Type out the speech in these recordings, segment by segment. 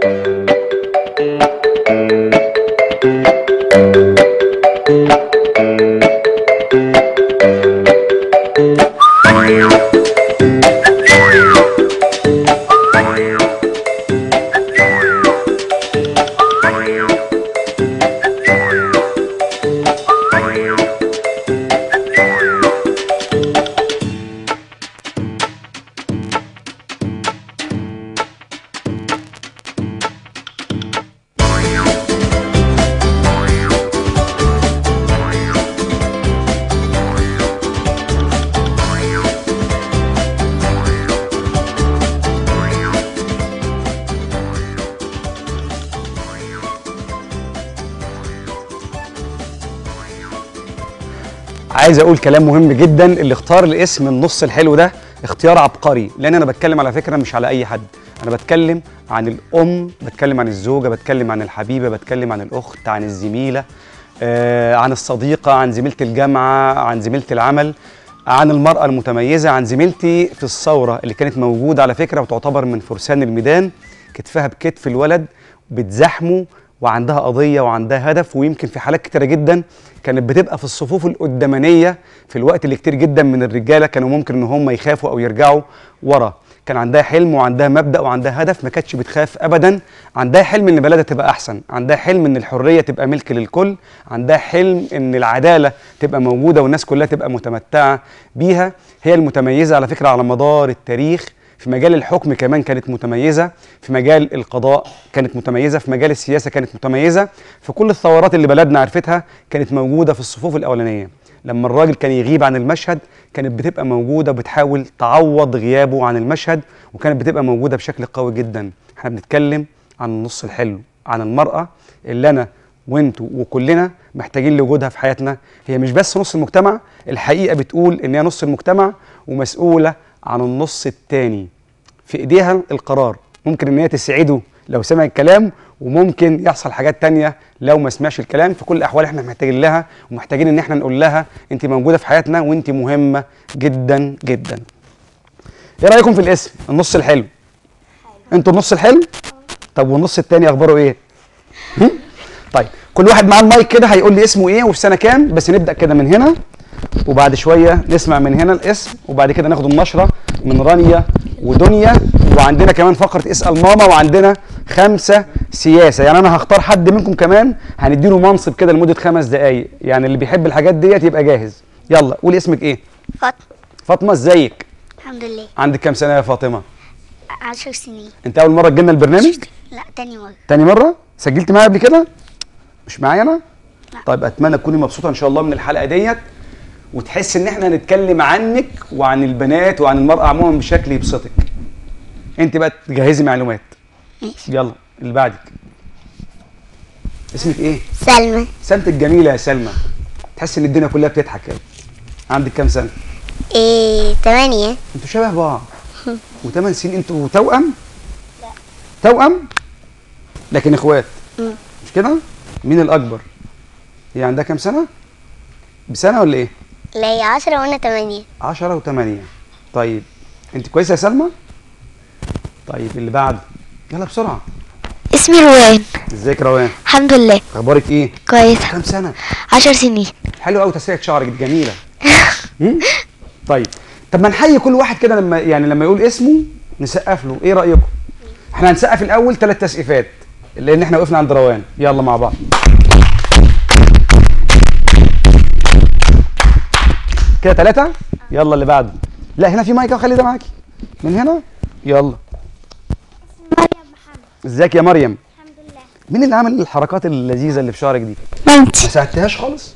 عايز اقول كلام مهم جدا اللي اختار الاسم النص الحلو ده اختيار عبقري لان انا بتكلم على فكره مش على اي حد انا بتكلم عن الام بتكلم عن الزوجه بتكلم عن الحبيبه بتكلم عن الاخت عن الزميله آه عن الصديقه عن زميله الجامعه عن زميله العمل عن المرأة المتميزة عن زميلتي في الثورة اللي كانت موجودة على فكرة وتعتبر من فرسان الميدان كتفها بكتف الولد بتزاحمه وعندها قضية وعندها هدف ويمكن في حالات كتيرة جدا كانت بتبقى في الصفوف القدامانية في الوقت اللي كتير جدا من الرجالة كانوا ممكن ان هم يخافوا او يرجعوا ورا كان عندها حلم وعندها مبدأ وعندها هدف ما كانتش بتخاف ابدا عندها حلم ان بلدها تبقى احسن عندها حلم ان الحرية تبقى ملك للكل عندها حلم ان العدالة تبقى موجودة والناس كلها تبقى متمتعة بيها هي المتميزة على فكرة على مدار التاريخ في مجال الحكم كمان كانت متميزة في مجال القضاء كانت متميزة في مجال السياسة كانت متميزة في كل الثورات اللي بلدنا عرفتها كانت موجودة في الصفوف الأولانية لما الراجل كان يغيب عن المشهد كانت بتبقى موجودة بتحاول تعوض غيابه عن المشهد وكانت بتبقى موجودة بشكل قوي جدا احنا بنتكلم عن النص الحلو عن المرأة اللي أنا وانتوا وكلنا محتاجين لوجودها في حياتنا هي مش بس نص المجتمع الحقيقة بتقول ان هي نص المجتمع ومسؤولة عن النص التاني في ايديها القرار ممكن ان هي تسعده لو سمع الكلام وممكن يحصل حاجات تانية لو ما سمعش الكلام في كل الاحوال احنا محتاجين لها ومحتاجين ان احنا نقول لها انت موجوده في حياتنا وانت مهمه جدا جدا ايه رايكم في الاسم النص الحلو انتوا النص الحلو طب والنص التاني اخباره ايه هم؟ طيب كل واحد معاه المايك كده هيقول لي اسمه ايه وفي سنه كام بس نبدا كده من هنا وبعد شويه نسمع من هنا الاسم وبعد كده ناخد النشره من رانيا ودنيا وعندنا كمان فقره اسال ماما وعندنا خمسه سياسه يعني انا هختار حد منكم كمان هنديله منصب كده لمده خمس دقائق يعني اللي بيحب الحاجات ديت يبقى جاهز يلا قولي اسمك ايه فاطمة فاطمه ازيك الحمد لله عندك كام سنه يا فاطمه عشر سنين انت اول مره تجينا البرنامج لا تاني مرة تاني مره سجلت معايا قبل كده مش معايا انا لا. طيب اتمنى تكوني مبسوطه ان شاء الله من الحلقه ديت وتحس ان احنا هنتكلم عنك وعن البنات وعن المراه عموما بشكل يبسطك انت بقى تجهزي معلومات ماشي يلا اللي بعدك اسمك ايه سلمى سلمتك جميله يا سلمى تحس ان الدنيا كلها بتضحك كده عندك كام سنه ايه تمانية انتوا شبه بعض وثمان سنين انتوا توأم لا توأم لكن اخوات مم. مش كده مين الاكبر هي عندها كام سنه بسنه ولا ايه لا هي عشرة وانا تمانية 10 و8 طيب انت كويسه يا سلمى طيب اللي بعده يلا بسرعه اسمي روان ازيك روان الحمد لله اخبارك ايه كويس كام سنه عشر سنين حلو قوي تسريحه شعرك دي جميله مم؟ طيب طب ما نحيي كل واحد كده لما يعني لما يقول اسمه نسقف له ايه رايكم احنا هنسقف الاول ثلاث تسقيفات لان احنا وقفنا عند روان يلا مع بعض كده ثلاثة يلا اللي بعده لا هنا في مايك خلي ده معاكي من هنا يلا مريم محمد ازيك يا مريم الحمد لله مين اللي عمل الحركات اللذيذة اللي في شعرك دي مامتي ما ساعدتهاش خالص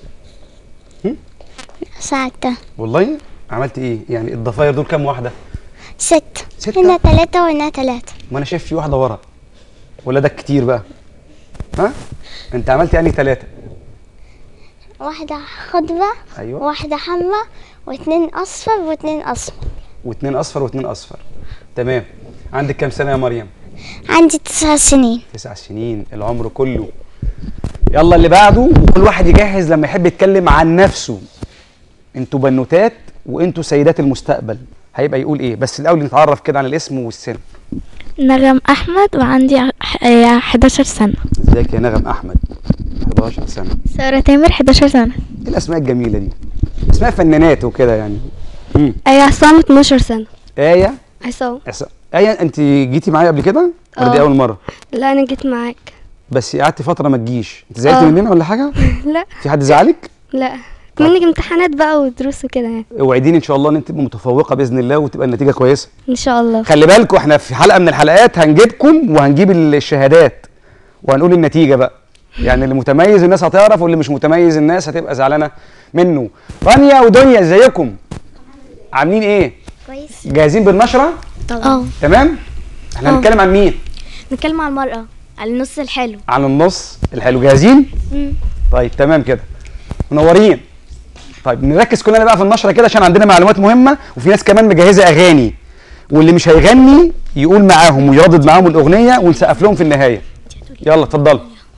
ساعتها والله عملت ايه يعني الضفاير دول كام واحدة ستة ستة؟ هنا تلاتة وهنا تلاتة ما انا شايف في واحده ورا ولا ده كتير بقى ها انت عملت يعني ثلاثه واحدة خضرة ايوه واحدة حمرا واتنين أصفر واتنين أسمر واثنين اصفر واثنين اصفر تمام عندك كام سنه يا مريم عندي تسع سنين تسع سنين العمر كله يلا اللي بعده وكل واحد يجهز لما يحب يتكلم عن نفسه انتوا بنوتات وانتوا سيدات المستقبل هيبقى يقول ايه بس الاول نتعرف كده عن الاسم والسن نغم أحمد وعندي ح- آه، 11 سنة ازيك يا نغم احمد 11 سنه سارة تامر 11 سنة ايه الاسماء الجميله دي اسماء فنانات وكده يعني امم آية عصام 12 سنة ايه عصام أس... ايه انت جيتي معايا قبل كده ولا دي آه. اول مره لا أنا جيت معاك بس قعدتي فتره ما تجيش انت زعلتي آه. مننا ولا حاجه لا في حد زعلك لا منك امتحانات بقى ودروس وكده يعني اوعديني ان شاء الله ان انت تبقى متفوقه باذن الله وتبقى النتيجه كويسه إن شاء الله خلي بالكم احنا في حلقه من الحلقات هنجيبكم وهنجيب الشهادات وهنقول النتيجه بقى يعني اللي متميز الناس هتعرف واللي مش متميز الناس هتبقى زعلانه منه رانيا ودنيا ازيكم عاملين ايه كويس جاهزين بالنشره اه تمام احنا هنتكلم عن مين نتكلم عن المرأة على النص الحلو عن النص الحلو جاهزين طيب تمام كده منورين طيب نركز كلنا بقى في النشره كده عشان عندنا معلومات مهمه وفي ناس كمان مجهزه اغاني واللي مش هيغني يقول معاهم ويردد معاهم الاغنيه ونسقف لهم في النهايه يلا اتفضلوا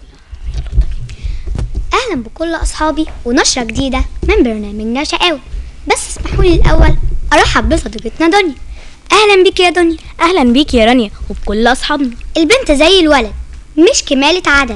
اهلا بكل اصحابي ونشره جديده من برنامجنا شقاوي بس اسمحوا لي الاول ارحب بصديقتنا دنيا اهلا بيك يا دنيا أهلا بيك يا رانيا وبكل أصحابنا البنت زي الولد مش كمالة عدد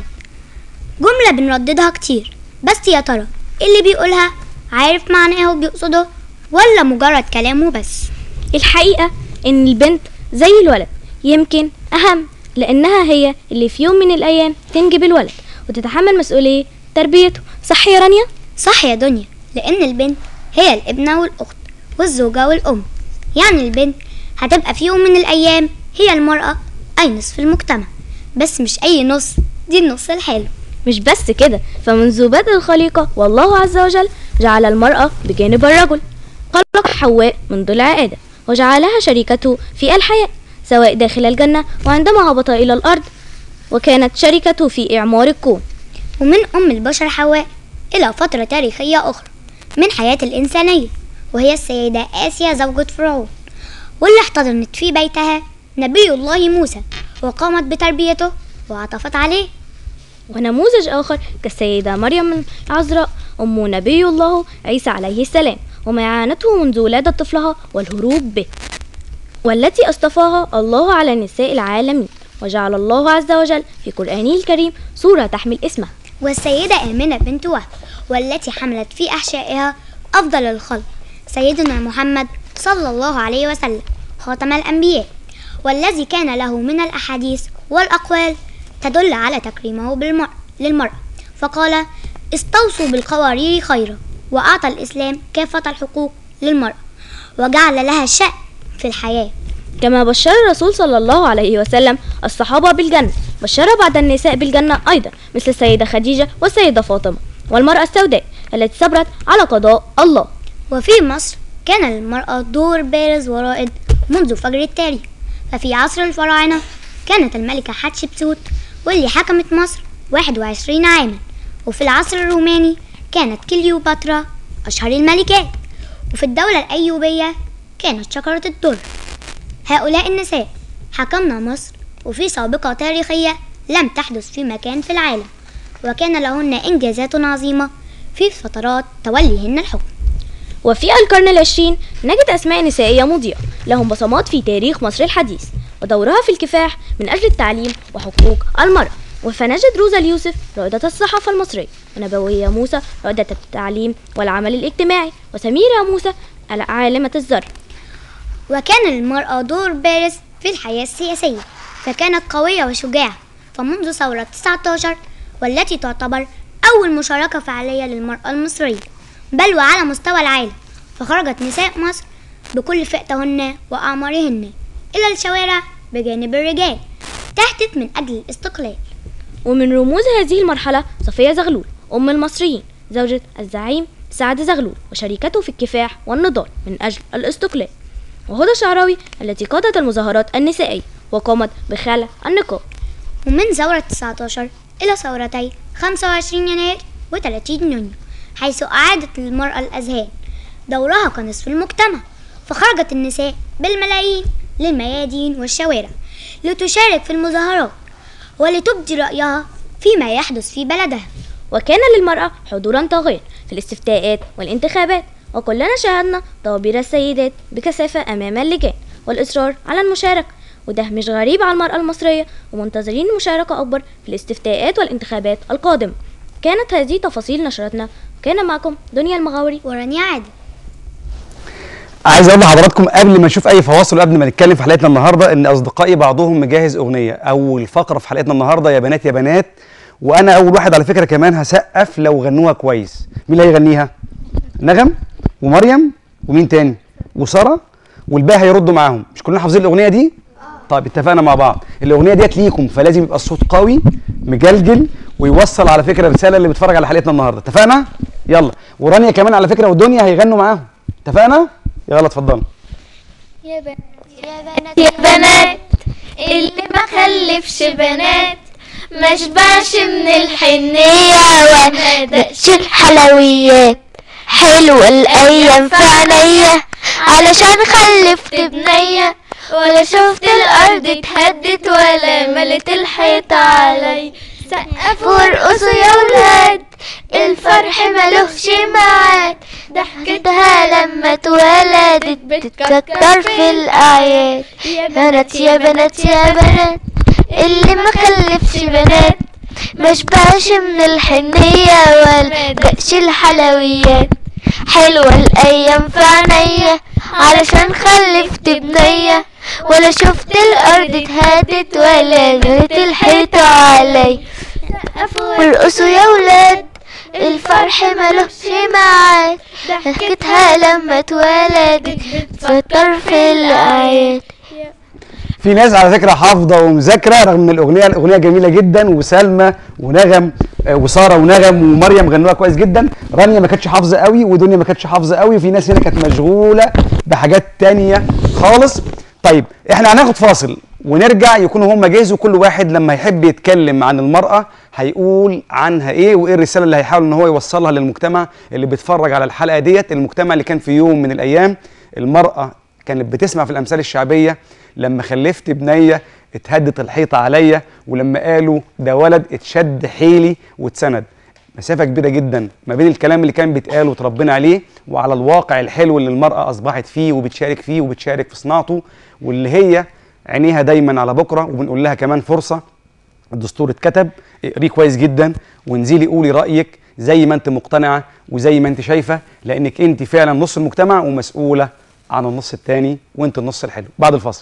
جملة بنرددها كتير بس يا ترى اللي بيقولها عارف معناها وبيقصده ولا مجرد كلامه بس الحقيقة إن البنت زي الولد يمكن أهم لأنها هي اللي في يوم من الأيام تنجب الولد وتتحمل مسؤولية تربيته صح يا رانيا؟ صح يا دنيا لأن البنت هي الابنة والأخت والزوجة والأم يعني البنت هتبقى في يوم من الأيام هي المرأة أي نصف المجتمع بس مش أي نص دي النص الحلو مش بس كده فمنذ بدء الخليقة والله عز وجل جعل المرأة بجانب الرجل خلق حواء من ضلع آدم وجعلها شريكته في الحياة سواء داخل الجنة وعندما هبط إلى الأرض وكانت شركته في إعمار الكون ومن أم البشر حواء إلى فترة تاريخية أخرى من حياة الإنسانية وهي السيدة آسيا زوجة فرعون واللي احتضنت في بيتها نبي الله موسى وقامت بتربيته وعطفت عليه ونموذج آخر كالسيدة مريم العذراء أم نبي الله عيسى عليه السلام وما عانته منذ ولادة طفلها والهروب به والتي اصطفاها الله على نساء العالمين وجعل الله عز وجل في قرآنه الكريم سورة تحمل اسمها والسيدة آمنة بنت وهب والتي حملت في أحشائها أفضل الخلق سيدنا محمد صلى الله عليه وسلم خاتم الأنبياء والذي كان له من الأحاديث والأقوال تدل على تكريمه بالمرء للمرأة فقال استوصوا بالقوارير خيرا وأعطى الإسلام كافة الحقوق للمرأة وجعل لها شأن في الحياة كما بشر الرسول صلى الله عليه وسلم الصحابة بالجنة بشر بعض النساء بالجنة أيضا مثل السيدة خديجة والسيدة فاطمة والمرأة السوداء التي صبرت على قضاء الله وفي مصر كان للمرأة دور بارز ورائد منذ فجر التاريخ ففي عصر الفراعنة كانت الملكة حتشبسوت واللي حكمت مصر 21 عاما وفي العصر الروماني كانت كليوباترا أشهر الملكات وفي الدولة الأيوبية كانت شجرة الدر هؤلاء النساء حكمنا مصر وفي سابقة تاريخية لم تحدث في مكان في العالم وكان لهن إنجازات عظيمة في فترات توليهن الحكم وفي القرن العشرين نجد أسماء نسائية مضيئة لهم بصمات في تاريخ مصر الحديث ودورها في الكفاح من أجل التعليم وحقوق المرأة فنجد روزا اليوسف رائدة الصحافة المصرية ونبوية موسى رائدة التعليم والعمل الاجتماعي وسميرة موسى عالمة الزر وكان للمرأة دور بارز في الحياة السياسية فكانت قوية وشجاعة فمنذ ثورة 19 والتي تعتبر أول مشاركة فعالية للمرأة المصرية بل وعلى مستوى العالم فخرجت نساء مصر بكل فئتهن وأعمارهن إلى الشوارع بجانب الرجال تهتف من أجل الاستقلال ومن رموز هذه المرحلة صفية زغلول أم المصريين زوجة الزعيم سعد زغلول وشريكته في الكفاح والنضال من أجل الاستقلال وهدى شعراوي التي قادت المظاهرات النسائية وقامت بخلع النقاب ومن ثورة 19 إلى ثورتي 25 يناير و30 يونيو حيث أعادت للمرأة الأذهان دورها كنصف المجتمع فخرجت النساء بالملايين للميادين والشوارع لتشارك في المظاهرات ولتبدي رأيها فيما يحدث في بلدها وكان للمرأة حضورا طاغيا في الاستفتاءات والانتخابات وكلنا شاهدنا طوابير السيدات بكثافة أمام اللجان والإصرار على المشاركة وده مش غريب على المرأة المصرية ومنتظرين مشاركة أكبر في الاستفتاءات والانتخابات القادمة كانت هذه تفاصيل نشرتنا وكان معكم دنيا المغاوري ورانيا عادل عايز اقول لحضراتكم قبل ما نشوف اي فواصل وقبل ما نتكلم في حلقتنا النهارده ان اصدقائي بعضهم مجهز اغنيه اول فقره في حلقتنا النهارده يا بنات يا بنات وانا اول واحد على فكره كمان هسقف لو غنوها كويس مين اللي هيغنيها نغم ومريم ومين تاني وساره والباقي هيردوا معاهم مش كلنا حافظين الاغنيه دي طيب اتفقنا مع بعض الاغنيه ديت ليكم فلازم يبقى الصوت قوي مجلجل ويوصل على فكره رساله اللي بيتفرج على حلقتنا النهارده اتفقنا يلا ورانيا كمان على فكره ودنيا هيغنوا معاهم اتفقنا يلا اتفضلوا يا بنات يا بنات يا بنات اللي ما خلفش بنات ما شبعش من الحنية وما دقش الحلويات حلوة الأيام في عينيا علشان خلفت بنية ولا شفت الأرض اتهدت ولا ملت الحيط علي سقفوا وارقصوا يا ولاد الفرح ملوش ميعاد ضحكتها لما اتولدت بتكتر في الأعياد يا بنات يا بنات يا بنات اللي ما خلفش بنات ما شبعش من الحنية ولا دقش الحلويات حلوة الأيام في عينيا علشان خلفت بنية ولا شفت الأرض اتهدت ولا جرت الحيطة علي وارقصوا يا ولاد الفرح ملوش ميعاد ضحكتها لما اتولدت بتفطر في الأعياد في ناس على فكره حافظه ومذاكره رغم ان الاغنيه الاغنيه جميله جدا وسلمى ونغم آه، وساره ونغم ومريم غنوها كويس جدا رانيا ما كانتش حافظه قوي ودنيا ما كانتش حافظه قوي وفي ناس هنا كانت مشغوله بحاجات تانية خالص طيب احنا هناخد فاصل ونرجع يكونوا هم جاهزوا كل واحد لما يحب يتكلم عن المرأة هيقول عنها ايه وايه الرسالة اللي هيحاول ان هو يوصلها للمجتمع اللي بيتفرج على الحلقة ديت المجتمع اللي كان في يوم من الايام المرأة كانت بتسمع في الامثال الشعبية لما خلفت بنية اتهدت الحيطة عليا ولما قالوا ده ولد اتشد حيلي واتسند مسافة كبيرة جدا ما بين الكلام اللي كان بيتقال وتربينا عليه وعلى الواقع الحلو اللي المرأة أصبحت فيه وبتشارك فيه وبتشارك في صناعته واللي هي عينيها دايما على بكرة وبنقول لها كمان فرصة الدستور اتكتب اقريه كويس جدا وانزلي قولي رأيك زي ما انت مقتنعة وزي ما انت شايفة لأنك انت فعلا نص المجتمع ومسؤولة عن النص التاني وانت النص الحلو بعد الفاصل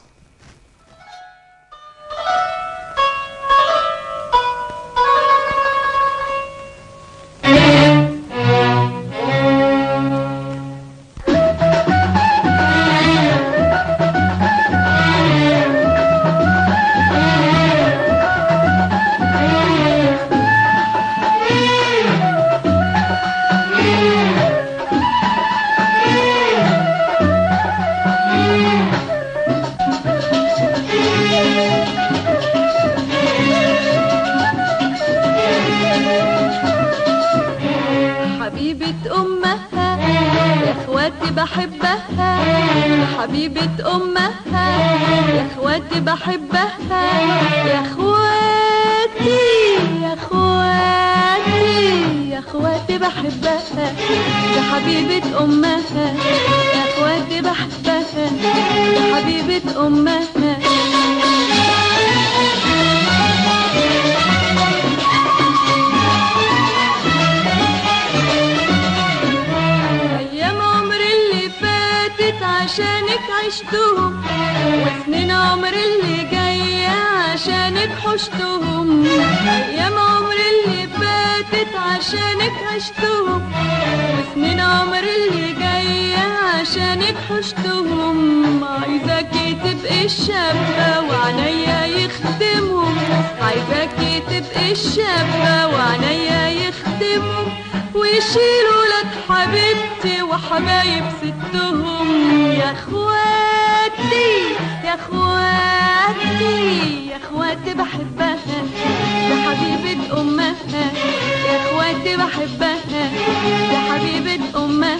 حبيبة أمها يا إخواتي بحبها حبيبة أمها يا إخواتي بحبها يا إخواتي يا إخواتي يا إخواتي بحبها يا حبيبة أمها يا إخواتي بحبها يا حبيبة أمها أيام عمري اللي فاتت عشانك عشتهم وسنين عمري اللي جاية عشانك حشتهم أيام عمري اللي فاتت عشانك عشتهم وسنين عمري اللي جاية عشانك حشتهم عايزاكي تبقي الشابة وعنيا يخدمهم عايزاكي تبقي الشابة وعنيا يخدمهم ويشيلوا لك حبيبتي وحبايب ستهم يا اخواتي يا اخواتي يا اخواتي بحبها يا حبيبة امها يا اخواتي بحبها يا حبيبة امها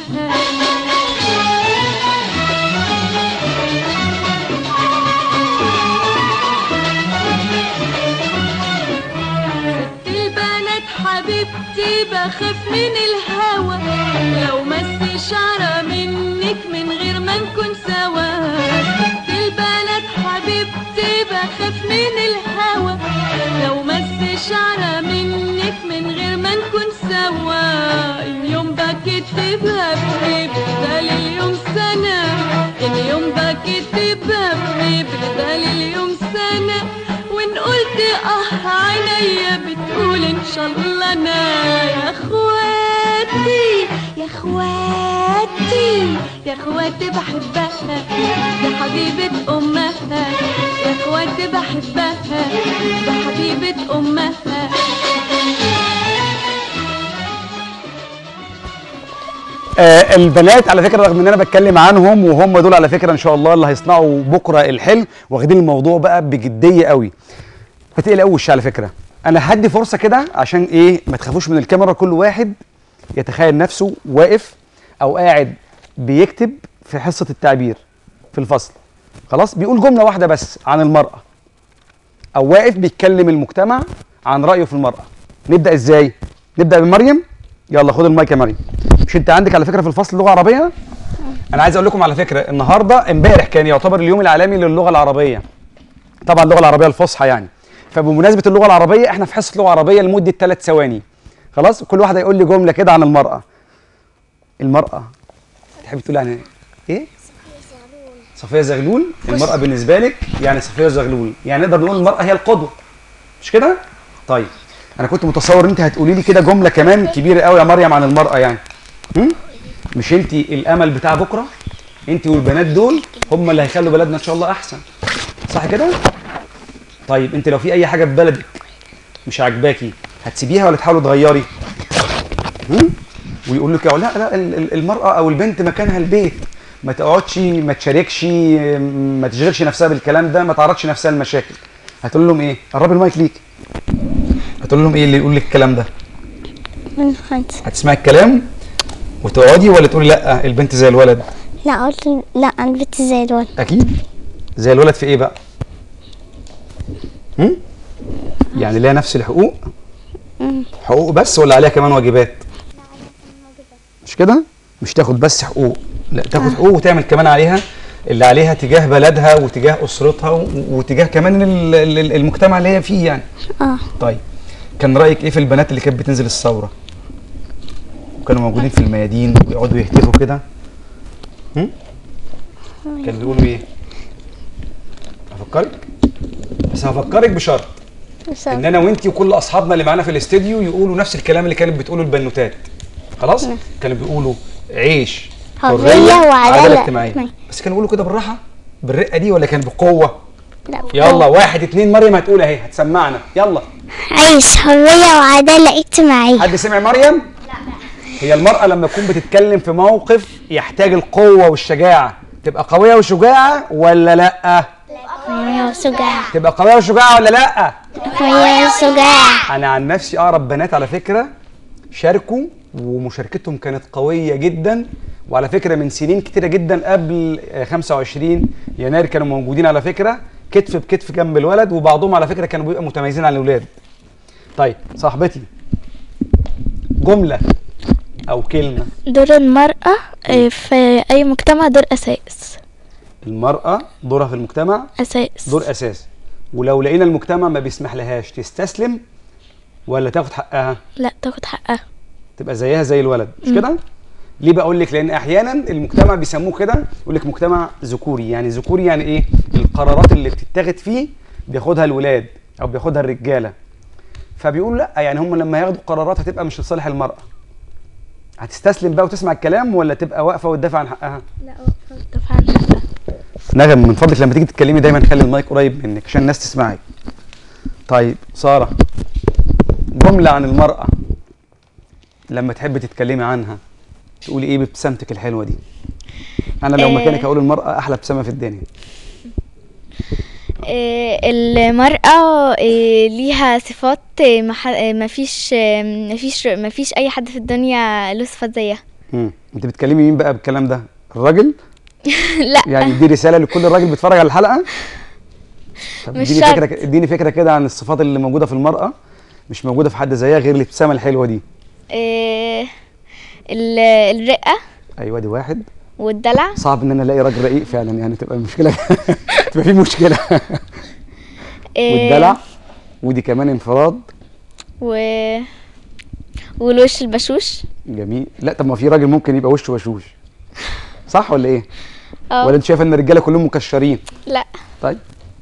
البنات حبيبتي حبيبتي بخاف من الهوى لو مس شعرة منك من غير ما نكون سوا في البلد حبيبتي بخاف من الهوى لو مس شعرة منك من غير ما نكون سوا اليوم بكتبها بنبدل اليوم سنة اليوم بكتبها بنبدل اليوم سنة وان قلت اه عينيا بتقول ان شاء الله انا يا اخواتي يا اخواتي يا اخواتي بحبها يا حبيبة امها يا اخواتي بحبها يا حبيبة امها آه البنات على فكره رغم ان انا بتكلم عنهم وهم دول على فكره ان شاء الله اللي هيصنعوا بكره الحلم واخدين الموضوع بقى بجديه قوي ما تقلقوش على فكره انا هدي فرصه كده عشان ايه ما تخافوش من الكاميرا كل واحد يتخيل نفسه واقف او قاعد بيكتب في حصه التعبير في الفصل خلاص بيقول جمله واحده بس عن المراه او واقف بيتكلم المجتمع عن رايه في المراه نبدا ازاي نبدا بمريم يلا خد المايك يا مريم مش انت عندك على فكره في الفصل لغه عربيه انا عايز اقول لكم على فكره النهارده امبارح كان يعتبر اليوم العالمي للغه العربيه طبعا اللغه العربيه الفصحى يعني فبمناسبه اللغه العربيه احنا في حصه لغه عربيه لمده ثلاث ثواني خلاص كل واحد هيقول لي جمله كده عن المراه المراه تحبي تقولي عن ايه صفيه زغلول المراه بالنسبه لك يعني صفيه زغلول يعني نقدر نقول المراه هي القدوه مش كده طيب انا كنت متصور انت هتقولي لي كده جمله كمان كبيره قوي يا مريم عن المراه يعني هم؟ مش انت الامل بتاع بكره انت والبنات دول هم اللي هيخلوا بلدنا ان شاء الله احسن صح كده طيب انت لو في اي حاجه في بلدك مش عاجباكي هتسيبيها ولا تحاولي تغيري هم؟ ويقول لك لا لا ال- ال- المراه او البنت مكانها البيت ما تقعدش ما تشاركش ما تشغلش نفسها بالكلام ده ما تعرضش نفسها للمشاكل هتقول لهم ايه قرب المايك ليك هتقول لهم ايه اللي يقول لك الكلام ده من خمسة هتسمعي الكلام وتقعدي ولا تقولي لا البنت زي الولد لا قلت لا انا بنت زي الولد اكيد زي الولد في ايه بقى هم؟ يعني ليها نفس الحقوق حقوق بس ولا عليها كمان واجبات مش كده مش تاخد بس حقوق لا تاخد حقوق وتعمل كمان عليها اللي عليها تجاه بلدها وتجاه اسرتها و- وتجاه كمان ال- ال- المجتمع اللي هي فيه يعني اه طيب كان رايك ايه في البنات اللي كانت بتنزل الثوره وكانوا موجودين في الميادين ويقعدوا يهتفوا كده هم؟ كانوا بيقولوا ايه افكرك بس هفكرك بشرط بس ان انا وانتي وكل اصحابنا اللي معانا في الاستديو يقولوا نفس الكلام اللي كانت بتقوله البنوتات خلاص كانوا بيقولوا عيش حرية وعدالة اجتماعيه اجتماعية. بس كانوا بيقولوا كده بالراحه بالرقه دي ولا كان بقوه لا يلا واحد اتنين مريم هتقول اهي هتسمعنا يلا عيش حرية وعدالة اجتماعية حد سمع مريم؟ لا هي المرأة لما تكون بتتكلم في موقف يحتاج القوة والشجاعة تبقى قوية وشجاعة ولا لأ؟ حرية وشجاعة تبقى قوية وشجاعة ولا لأ؟ حرية وشجاعة أنا عن نفسي أقرب بنات على فكرة شاركوا ومشاركتهم كانت قوية جدا وعلى فكرة من سنين كتيرة جدا قبل آه، 25 يناير كانوا موجودين على فكرة كتف بكتف جنب الولد وبعضهم على فكرة كانوا بيبقوا متميزين عن الولاد طيب صاحبتي جملة أو كلمة دور المرأة آه، في أي مجتمع دور أساس المرأة دورها في المجتمع أساس دور أساسي ولو لقينا المجتمع ما بيسمح لهاش تستسلم ولا تاخد حقها لا تاخد حقها تبقى زيها زي الولد مش كده؟ ليه بقول لك؟ لأن أحيانا المجتمع بيسموه كده يقول لك مجتمع ذكوري، يعني ذكوري يعني إيه؟ القرارات اللي بتتاخد فيه بياخدها الولاد أو بياخدها الرجالة. فبيقولوا لا يعني هم لما ياخدوا قرارات هتبقى مش لصالح المرأة. هتستسلم بقى وتسمع الكلام ولا تبقى واقفة وتدافع عن حقها؟ لا تدافع عن حقها نغم من فضلك لما تيجي تتكلمي دايما خلي المايك قريب منك عشان الناس تسمعك طيب سارة جملة عن المرأة لما تحبي تتكلمي عنها تقولي ايه بابتسامتك الحلوة دي انا لو آه. مكانك اقول المرأة احلى ابتسامة في الدنيا آه، المرأة آه، ليها صفات آه، مح- آه، مفيش آه، مفيش مفيش أي حد في الدنيا له صفات زيها مم. انت بتكلمي مين بقى بالكلام ده الراجل لا يعني دي رسالة لكل راجل بيتفرج على الحلقة طب مش اديني شرط. فكرة ك- اديني فكرة كده عن الصفات اللي موجودة في المرأة مش موجوده في حد زيها غير الابتسامه الحلوه دي آه، ال- الرقة ايوه دي واحد والدلع صعب ان انا الاقي راجل رقيق فعلا يعني تبقى مشكله تبقى في مشكله آه، والدلع ودي كمان انفراد و والوش البشوش جميل لا طب ما في راجل ممكن يبقى وشه وشوش صح ولا ايه اه ولا انت شايف ان الرجاله كلهم مكشرين لا طيب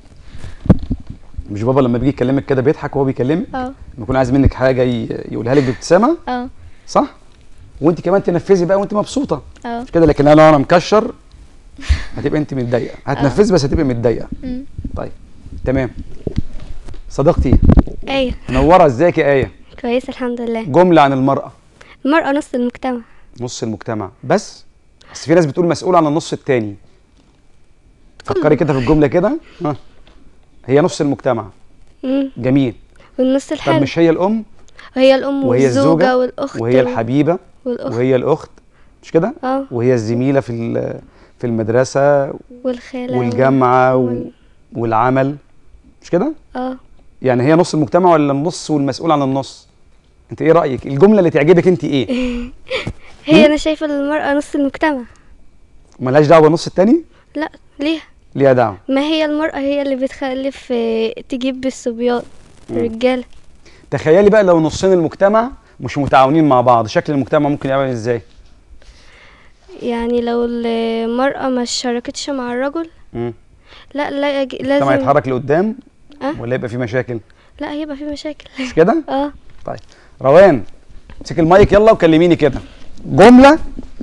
مش بابا لما بيجي يكلمك كده بيضحك وهو بيكلمك اه لما يكون عايز منك حاجه ي- يقولها لك بابتسامه اه صح وانت كمان تنفذي بقى وانت مبسوطه اه مش كده لكن انا لو انا مكشر هتبقى انت متضايقه هتنفذي بس هتبقى متضايقه مم. طيب تمام صديقتي ايوه منوره ازيك يا ايه كويس الحمد لله جمله عن المراه المرأة نص المجتمع نص المجتمع بس بس في ناس بتقول مسؤول عن النص التاني فكري كده في الجمله كده ها هي نص المجتمع مم. جميل والنص طب الحلو مش هي الام وهي الأم وهي والزوجة الزوجه والأخت وهي الحبيبه والأخت وهي الاخت مش كده اه وهي الزميله في ال- في المدرسه والخالة والجامعه و- وال- والعمل مش كده اه يعني هي نص المجتمع ولا النص والمسؤول عن النص انت ايه رايك الجمله اللي تعجبك انت ايه هي أنا شايفة المرأة نص المجتمع ملهاش دعوه بالنص التاني لا ليه ليها دعوه ما هي المرأة هي اللي بتخلف آه، تجيب بالصبيان الرجالة تخيلي بقى لو نصين المجتمع مش متعاونين مع بعض شكل المجتمع ممكن يعمل ازاي يعني لو المرأة ما شاركتش مع الرجل مم. لا لا يج- المجتمع لازم يتحرك لقدام أه؟ ولا يبقى في مشاكل لا هيبقى في مشاكل مش كده اه طيب روان امسك المايك يلا وكلميني كده جمله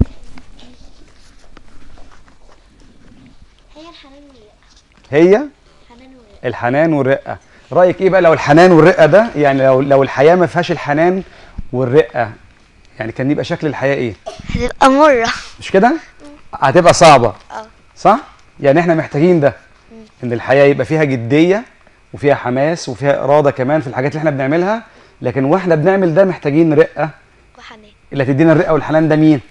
هي الحنان والرقه رايك ايه بقى لو الحنان والرقه ده يعني لو لو الحياه ما فيهاش الحنان والرقه يعني كان يبقى شكل الحياه ايه هتبقى مرة مش كده هتبقى صعبه اه. صح يعني احنا محتاجين ده ان الحياه يبقى فيها جديه وفيها حماس وفيها اراده كمان في الحاجات اللي احنا بنعملها لكن واحنا بنعمل ده محتاجين رقه وحنان اللي هتدينا الرقه والحنان ده مين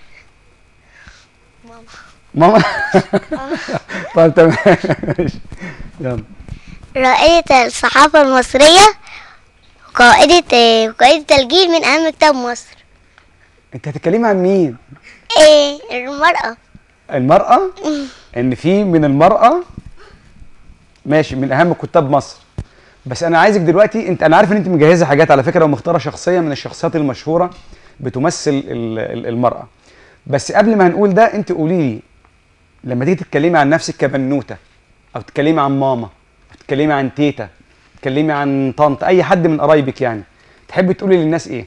ماما طيب تمام ماشي. يلا رائدة الصحافة المصرية قائدة قائدة الجيل من أهم كتاب مصر انت هتتكلمي عن مين ايه المرأة المراه ان في من المراه ماشي من اهم كتاب مصر بس انا عايزك دلوقتي انت انا عارف ان انت مجهزه حاجات على فكره ومختاره شخصيه من الشخصيات المشهوره بتمثل ال- ال- المراه بس قبل ما هنقول ده انت قولي لي لما تيجي تتكلمي عن نفسك كبنوته او تتكلمي عن ماما او تتكلمي عن تيتا تتكلمي عن طنط اي حد من قرايبك يعني تحبي تقولي للناس ايه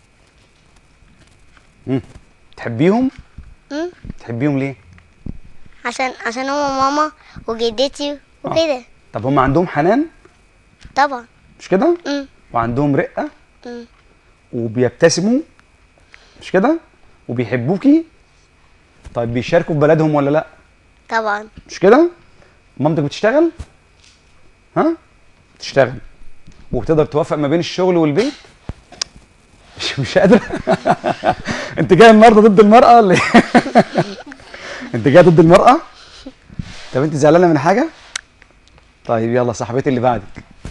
مم. تحبيهم مم. تحبيهم ليه عشان عشان هما ماما وجدتي وكده طب هم عندهم حنان طبعا مش كده مم. وعندهم رقه مم. وبيبتسموا مش كده وبيحبوكي طيب بيشاركوا في بلدهم ولا لا طبعا مش كده مامتك بتشتغل ها بتشتغل وبتقدر توفق ما بين الشغل والبيت مش مش قادره انت جاي النهارده ضد المراه ولا ايه انت جاي ضد المراه طب انت زعلانه من حاجه طيب يلا صاحبتي اللي بعدك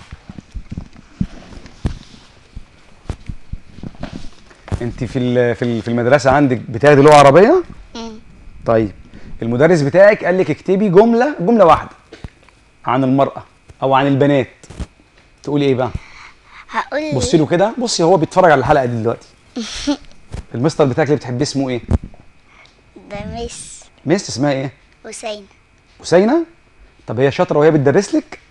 انت في ال- في ال- في المدرسه عندك بتاخدي لغه عربيه مم. طيب المدرس بتاعك قال لك اكتبي جمله جمله واحده عن المراه او عن البنات تقولي ايه بقى هقول بصي له كده بصي هو بيتفرج على الحلقه دي دلوقتي المستر بتاعك اللي بتحبيه اسمه ايه ده ميس ميس اسمها ايه حسين حسينه طب هي شاطره وهي بتدرس لك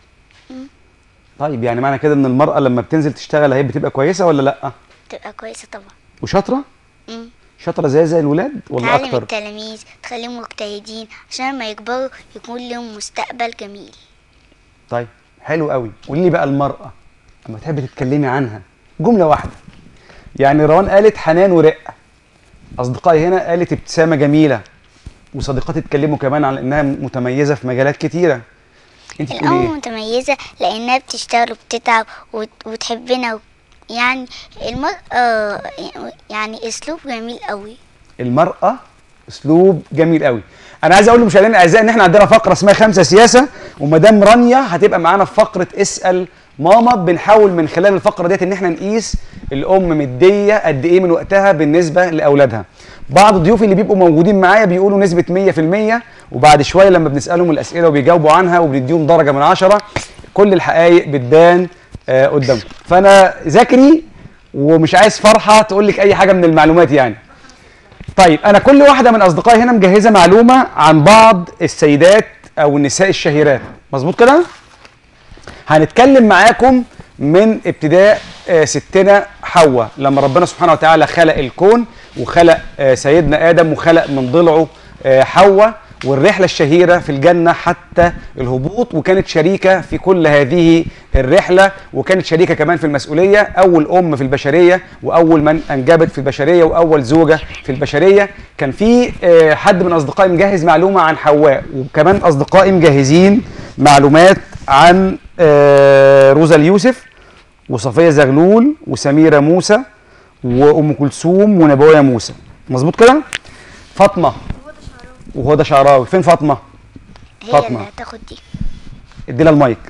طيب يعني معنى كده ان المراه لما بتنزل تشتغل هي بتبقى كويسه ولا لا تبقى كويسة طبعا وشاطره مم. شاطره زي زي الولاد ولا تعلم اكتر التلاميذ تخليهم مجتهدين عشان لما يكبروا يكون لهم مستقبل جميل طيب حلو قوي قولي لي بقى المرأة لما تحبي تتكلمي عنها جملة واحدة يعني روان قالت حنان ورقة أصدقائي هنا قالت ابتسامة جميلة وصديقاتي اتكلموا كمان عن إنها متميزة في مجالات كتيرة أنت تقولي الأم إيه؟ متميزة لأنها بتشتغل وبتتعب وت- وتحبنا و- يعني المرأة يعني أسلوب جميل قوي المرأة أسلوب جميل قوي أنا عايز أقول لمشاهدينا الأعزاء إن إحنا عندنا فقرة اسمها خمسة سياسة ومدام رانيا هتبقى معانا في فقرة اسأل ماما بنحاول من خلال الفقره ديت ان احنا نقيس الام مديه قد ايه من وقتها بالنسبه لاولادها بعض الضيوف اللي بيبقوا موجودين معايا بيقولوا نسبه 100% وبعد شويه لما بنسالهم الاسئله وبيجاوبوا عنها وبنديهم درجه من عشرة كل الحقائق بتبان آه قدامكم فانا ذاكري ومش عايز فرحه تقول لك اي حاجه من المعلومات يعني طيب انا كل واحده من اصدقائي هنا مجهزه معلومه عن بعض السيدات او النساء الشهيرات مظبوط كده هنتكلم معاكم من ابتداء آه، ستنا حواء لما ربنا سبحانه وتعالى خلق الكون وخلق آه، سيدنا ادم وخلق من ضلعه آه، حواء والرحله الشهيره في الجنه حتى الهبوط وكانت شريكه في كل هذه الرحله وكانت شريكه كمان في المسؤوليه اول ام في البشريه واول من انجبت في البشريه واول زوجه في البشريه كان في آه، حد من اصدقائي مجهز معلومه عن حواء وكمان اصدقائي مجهزين معلومات عن آه، روزا اليوسف وصفيه زغلول وسميره موسى وام كلثوم ونبويه موسى مظبوط كده فاطمه وهدى شعراوي فين فاطمه هي فاطمة. اللي هتاخد دي ادي لها المايك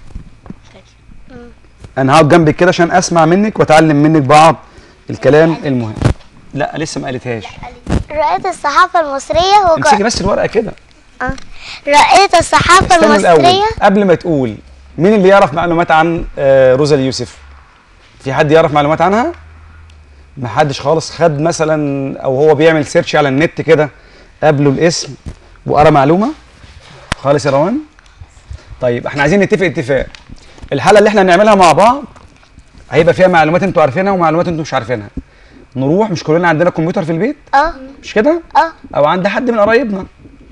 انا هقعد جنبك كده عشان اسمع منك واتعلم منك بعض الكلام المهم لا لسه ما قالتهاش رائدة الصحافة المصرية هو امسكي بس الورقه كده رائدة الصحافة استنى الاول المصرية قبل ما تقول مين اللي يعرف معلومات عن آه، روزا اليوسف في حد يعرف معلومات عنها ما حدش خالص خد مثلا او هو بيعمل سيرش على النت كده قبله الاسم وقرا معلومه خالص يا روان طيب احنا عايزين نتفق اتفاق الحلقه اللي احنا هنعملها مع بعض هيبقى فيها معلومات انتوا عارفينها ومعلومات انتوا مش عارفينها نروح مش كلنا عندنا كمبيوتر في البيت اه مش كده اه او عند حد من قرايبنا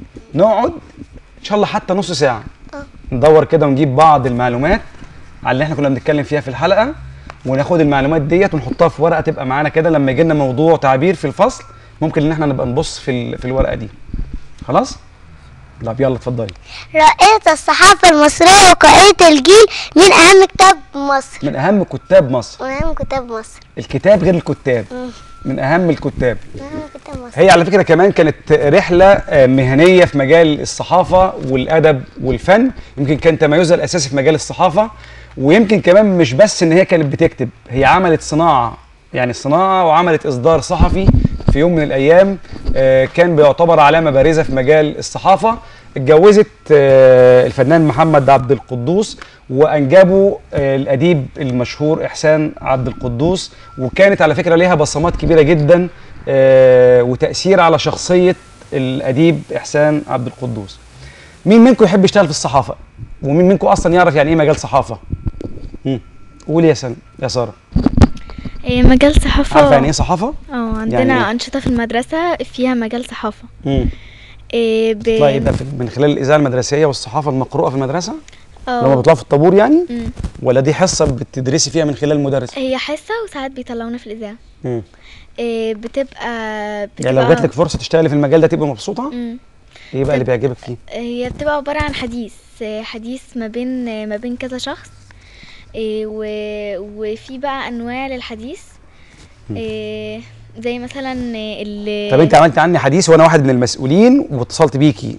نقعد ان شاء الله حتى نص ساعه ندور كده ونجيب بعض المعلومات على اللي احنا كنا بنتكلم فيها في الحلقه وناخد المعلومات ديت ونحطها في ورقه تبقى معانا كده لما يجي لنا موضوع تعبير في الفصل ممكن ان احنا نبقى نبص في ال- في الورقه دي خلاص طب يلا اتفضلي رائدة الصحافة المصرية وقائدة الجيل من أهم كتاب مصر من اهم كتاب مصر من أهم كتاب مصر الكتاب غير الكتاب من اهم الكتاب من أهم كتاب مصر هي على فكره كمان كانت رحله آه، مهنيه في مجال الصحافه والادب والفن يمكن كان تميزها الاساسي في مجال الصحافه ويمكن كمان مش بس ان هي كانت بتكتب هي عملت صناعه يعني صناعه وعملت اصدار صحفي في يوم من الايام آه، كان بيعتبر علامه بارزه في مجال الصحافه اتجوزت آه، الفنان محمد عبد القدوس وانجبوا آه، الاديب المشهور احسان عبد القدوس وكانت على فكره ليها بصمات كبيره جدا آه، وتاثير على شخصيه الاديب احسان عبد القدوس مين منكم يحب يشتغل في الصحافه ومين منكم اصلا يعرف يعني ايه مجال صحافه مم. قولي يا سن يا ساره إيه، مجال صحافة عارفه يعني ايه صحافه اه عندنا يعني إيه؟ يعني أنشطة في المدرسة فيها مجال صحافة امم إيه ب... طيب يبقى في- من خلال الاذاعه المدرسيه والصحافه المقروءه في المدرسه لما اه بيطلعوا في الطابور يعني مم. ولا دي حصه بتدرسي فيها من خلال المدرس هي حصة وساعات بيطلعونا في الإذاعة مم. إيه بتبقى بتبقى يعني لو جات لك فرصه تشتغلي في المجال ده تبقى مبسوطه مم. ايه بقى اللي بيعجبك فيه هي بتبقى عبارة عن حديث آه، حديث ما بين آه، ما بين كذا شخص آه، و... وفي بقى أنواع للحديث آه، زي مثلا آه، ال طب انت عملت عني حديث وانا واحد من المسؤولين واتصلت بيكي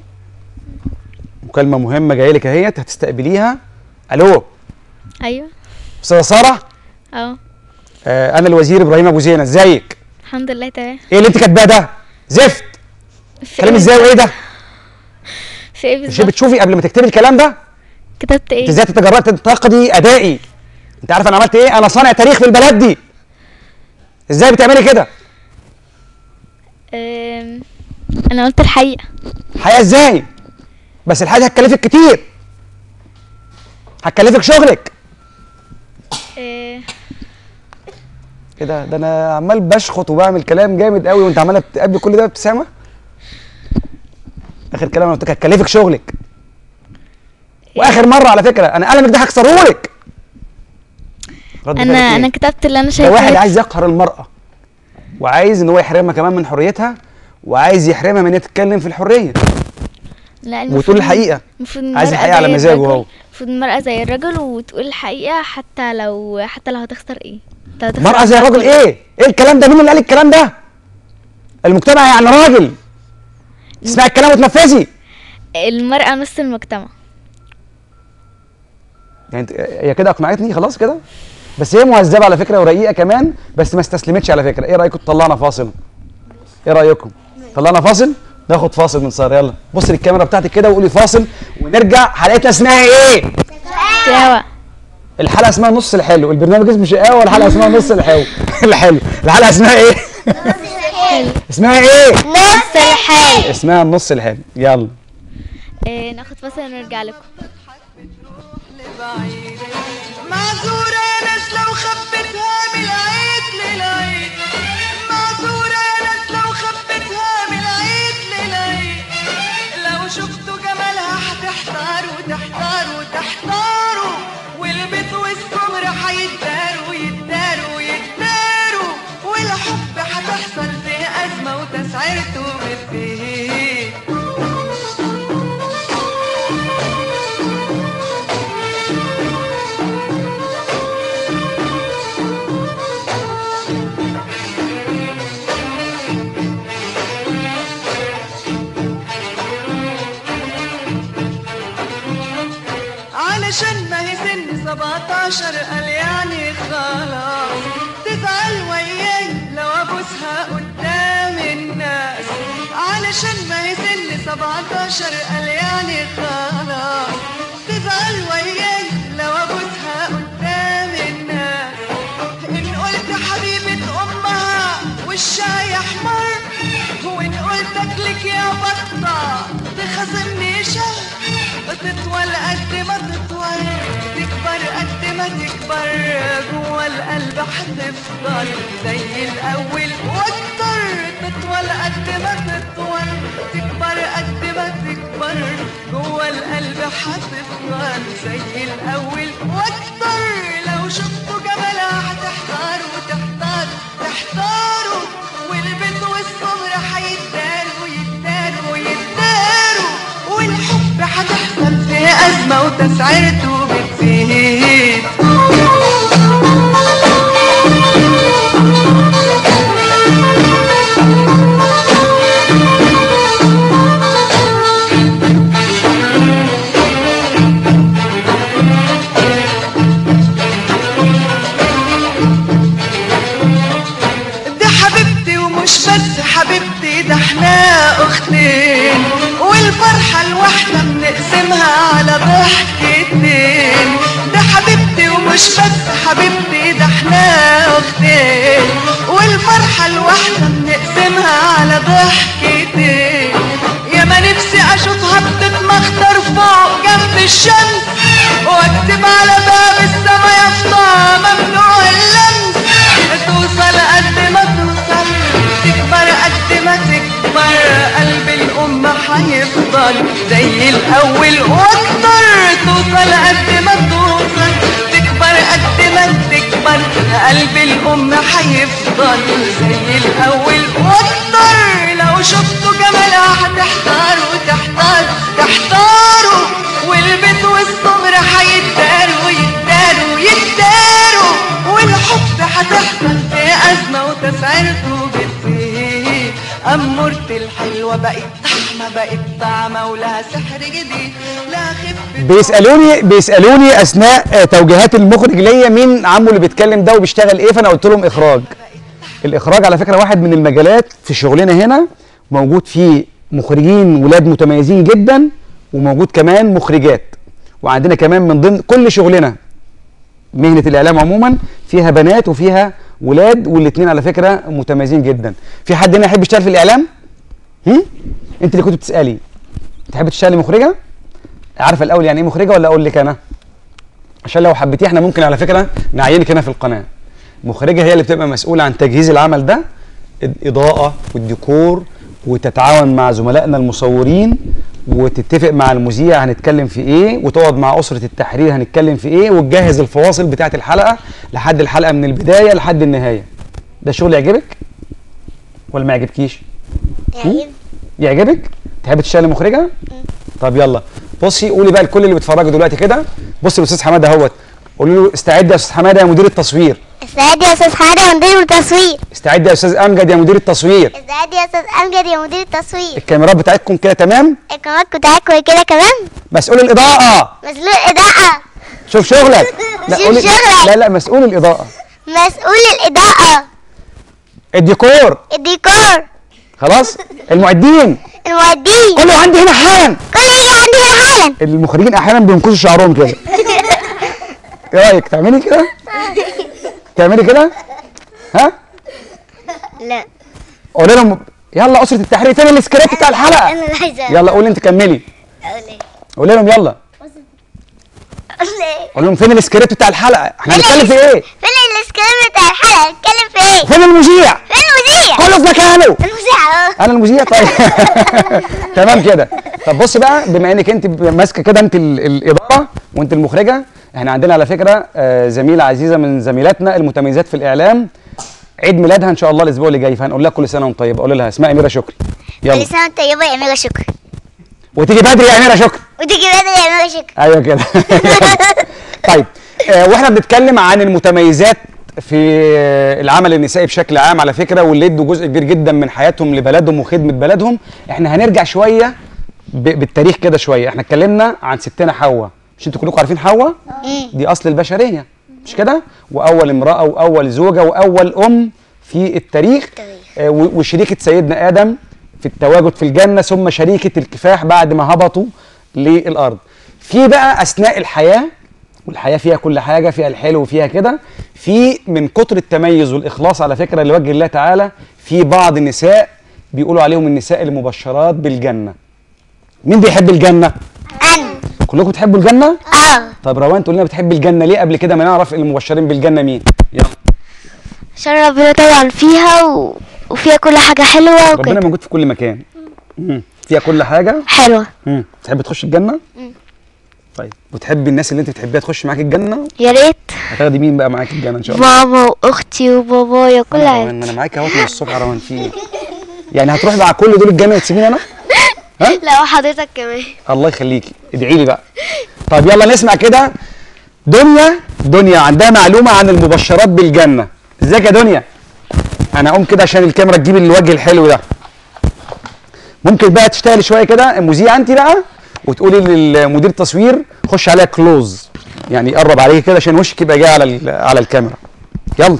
مكالمه مهمه جايه لك اهيت هتستقبليها الو أيوه استاذه ساره اه آه انا الوزير ابراهيم ابو زينه ازيك الحمد لله تمام ايه اللي انت كاتباه ده زفت في كلام إيه ازاي وايه ده في ايه مش بالظبط بتشوفي قبل ما تكتبي الكلام ده كتبت انت ايه ازاي تتجرأي تنتقدي ادائي انت عارف انا عملت ايه انا صانع تاريخ في البلد دي ازاي بتعملي كده آم، انا قلت الحقيقة حقيقه ازاي بس الحاجه هتكلفك كتير هتكلفك شغلك آه، ايه ده ده انا عمال بشخط وبعمل كلام جامد قوي وانت عماله بتقابلي كل ده بابتسامه اخر كلام انا قلت لك هتكلفك شغلك واخر مره على فكره انا قلمك ده هكسرهولك رد انا فعلك إيه؟ انا كتبت اللي انا ده شايفاه واحد عايز يقهر المرأة وعايز ان هو يحرمها كمان من حريتها وعايز يحرمها من ان هي تتكلم في الحرية لا وتقول الحقيقة المفروض عايز المرأة الحقيقة على زي مزاجه الرجل. هو. المفروض المرأة زي الرجل وتقول الحقيقة حتى لو حتى لو هتخسر ايه لو هتخسر مرأة زي الراجل ايه؟ ايه الكلام ده؟ مين اللي قال الكلام ده؟ المجتمع يعني راجل تسمعي الكلام وتنفذي المرأة نص المجتمع يعني انت- هي كده اقنعتني خلاص كده بس هي مهذبه على فكره ورقيقه كمان بس ما استسلمتش على فكره ايه رايكم طلعنا فاصل ايه رايكم طلعنا فاصل ناخد فاصل من ساره يلا بص للكاميرا بتاعتك كده وقولي فاصل ونرجع حلقتنا اسمها ايه شقاوة الحلقه اسمها نص الحلو البرنامج اسمه شقاوه والحلقه اسمها نص الحلو الحلو الحلقه اسمها ايه اسمها ايه نص الحال اسمها النص الحلو يلا إيه ناخد فاصل ونرجع لكم معذورة يا ناس لو خبيتها من العيد للعيد معذورة يا ناس لو خبيتها من العيد للعيد لو شفتوا جمالها هتحتاروا تحتاروا تحتاروا والبيت والسمر هيتداروا يتداروا يتداروا والحب هتحصل فيه أزمة وتسعيرته بتزيد علشان ما هي سن 17 قال يعني خلاص تزعل وياي لو ابوسها قدام الناس علشان ما هي سن 17 قال يعني خلاص تزعل وياي لو ابوسها قدام الناس ان قلت حبيبة امها وشها يحمر وان قلت اكلك يا بطة تخاصمني شهر تطول قد ما تطول تكبر قد ما تكبر جوا القلب هتفضل زي الاول واكتر تطول قد ما تطول تكبر قد ما تكبر جوا القلب هتفضل زي الاول واكتر لو شفتوا جمالها هتحتاروا تحتاروا تحتاروا والبنت والصبر هيتداروا يتداروا يتداروا والحب هتحصل فيه أزمة وتسعيرته بتزيد دي حبيبتي ومش بس حبيبتي ده احنا اختين والفرحة الواحدة بنقسمها على ضحكتين ده حبيبتي ومش بس حبيبتي ده احنا اختين والفرحة الواحدة بنقسمها على ضحكتين يا ما نفسي اشوفها بتتمخطر فوق جنب الشمس واكتب على باب السما يافطة ممنوع اللمس توصل قد ما توصل تكبر قد ما تكبر قلب الأم هيفضل زي الأول وأكتر توصل قد ما توصل تكبر قد ما تكبر قلب الأم هيفضل زي الأول وأكتر لو شفتوا جمالها هتحتاروا تحتاروا تحتاروا والبيت والصبر هيتداروا يتداروا يتداروا والحب هتحصل في أزمة وتسعيرته بتزيد أمورة الحلوة بقت طعمة بقت طعمة ولها سحر جديد لا خف بيسالوني بيسالوني اثناء آه، توجيهات المخرج ليا مين عمه اللي بيتكلم ده وبيشتغل ايه فانا قلت لهم اخراج الاخراج على فكره واحد من المجالات في شغلنا هنا موجود فيه مخرجين ولاد متميزين جدا وموجود كمان مخرجات وعندنا كمان من ضمن كل شغلنا مهنه الاعلام عموما فيها بنات وفيها ولاد والاثنين على فكره متميزين جدا في حد هنا يحب يشتغل في الاعلام هم؟ انت اللي كنت بتسالي تحب تشتغلي مخرجه عارفه الاول يعني ايه مخرجه ولا اقول لك انا عشان لو حبيتيه احنا ممكن على فكره نعينك هنا في القناه مخرجه هي اللي بتبقى مسؤوله عن تجهيز العمل ده الاضاءه والديكور وتتعاون مع زملائنا المصورين وتتفق مع المذيع هنتكلم في ايه وتقعد مع اسره التحرير هنتكلم في ايه وتجهز الفواصل بتاعه الحلقه لحد الحلقه من البدايه لحد النهايه ده شغل يعجبك ولا ما يعجبكيش يعني يعجبك تحب تشتغلي مخرجه طب يلا بصي قولي بقى لكل اللي بيتفرجوا دلوقتي كده بصي الاستاذ حماده اهوت قولي له استعد يا استاذ حماده يا مدير التصوير استعد يا استاذ حماده يا مدير التصوير استعد يا استاذ امجد يا مدير التصوير استعد يا استاذ امجد يا مدير التصوير الكاميرات بتاعتكم كده تمام القناه بتاعتكم كده كمان مسؤول الاضاءه مسؤول الاضاءه شوف شغلك لا شوف قولي- شغلك. لا لا مسؤول الاضاءه مسؤول الإضاءة الديكور الديكور خلاص المعدين المودين كله عندي هنا حالا كل يجي عندي هنا حالا المخرجين احيانا بينكشوا شعرهم كده ايه رايك تعملي كده تعملي كده ها لا قولي لهم يلا اسره التحرير فين السكريبت بتاع الحلقه أنا اللي عايزة يلا قولي انت كملي أقول إيه قولي لهم يلا أقول إيه قولي لهم فين السكريبت بتاع الحلقه احنا هنتكلم في ايه فين السكريبت بتاع الحلقة نتكلم في إيه فين المذيع فين المذيع كله في مكانه المذيع أهو انا المذيع طيب تمام كده طب بص بقى بما انك انت ماسكه كده انت ال- الاداره وانت المخرجه احنا عندنا على فكره آه، زميله عزيزه من زميلاتنا المتميزات في الاعلام عيد ميلادها ان شاء الله الاسبوع اللي جاي فهنقول لها كل سنه وانت طيبه قول لها اسمها اميره شكري يلا كل سنة وأنت طيبة يا أميرة شكري وتيجي بدري يا اميره شكري وتيجي بدري يا أميرة شكري ايوه كده طيب آه، واحنا بنتكلم عن المتميزات في آه، العمل النسائي بشكل عام على فكره واللي ادوا جزء كبير جدا من حياتهم لبلدهم وخدمه بلدهم احنا هنرجع شويه ب- بالتاريخ كده شويه احنا اتكلمنا عن ستنا حواء مش انتوا كلكم عارفين حواء دي اصل البشريه مش كده واول امراه واول زوجه واول ام في التاريخ آه، و- وشريكه سيدنا ادم في التواجد في الجنه ثم شريكه الكفاح بعد ما هبطوا للارض في بقى اثناء الحياه والحياه فيها كل حاجه فيها الحلو وفيها كده في من كتر التميز والاخلاص على فكره لوجه الله تعالى في بعض النساء بيقولوا عليهم النساء المبشرات بالجنه مين بيحب الجنه أنا كلكم بتحبوا الجنه أه طب روان تقول لنا بتحب الجنه ليه قبل كده ما نعرف المبشرين بالجنه مين يلا عشان ربنا طبعا فيها و... وفيها كل حاجة حلوة ربنا وكده موجود في كل مكان مم. فيها كل حاجه حلوة مم. تحب تخش الجنه طيب وتحبي الناس اللي انت بتحبيها تخش معاك الجنه يا ريت هتاخدي مين بقى معاك الجنه ان شاء الله ماما واختي وبابايا كل أنا عيلتي روان، ما انا معاك اهوت من الصبح يا روان في ايه؟ يعني هتروحي مع كل دول الجنه وتسيبيني انا لا وحضرتك كمان الله يخليكي ادعي لي بقى طب يلا نسمع كده دنيا دنيا عندها معلومه عن المبشرات بالجنه ازيك يا دنيا انا اقوم كده عشان الكاميرا تجيب الوجه الحلو ده ممكن بقى تشتغلي شويه كده مذيعه انت بقى وتقولي للمدير التصوير خش عليها كلوز يعني قرب عليك كده عشان وشك يبقى جاي على ال- على الكاميرا يلا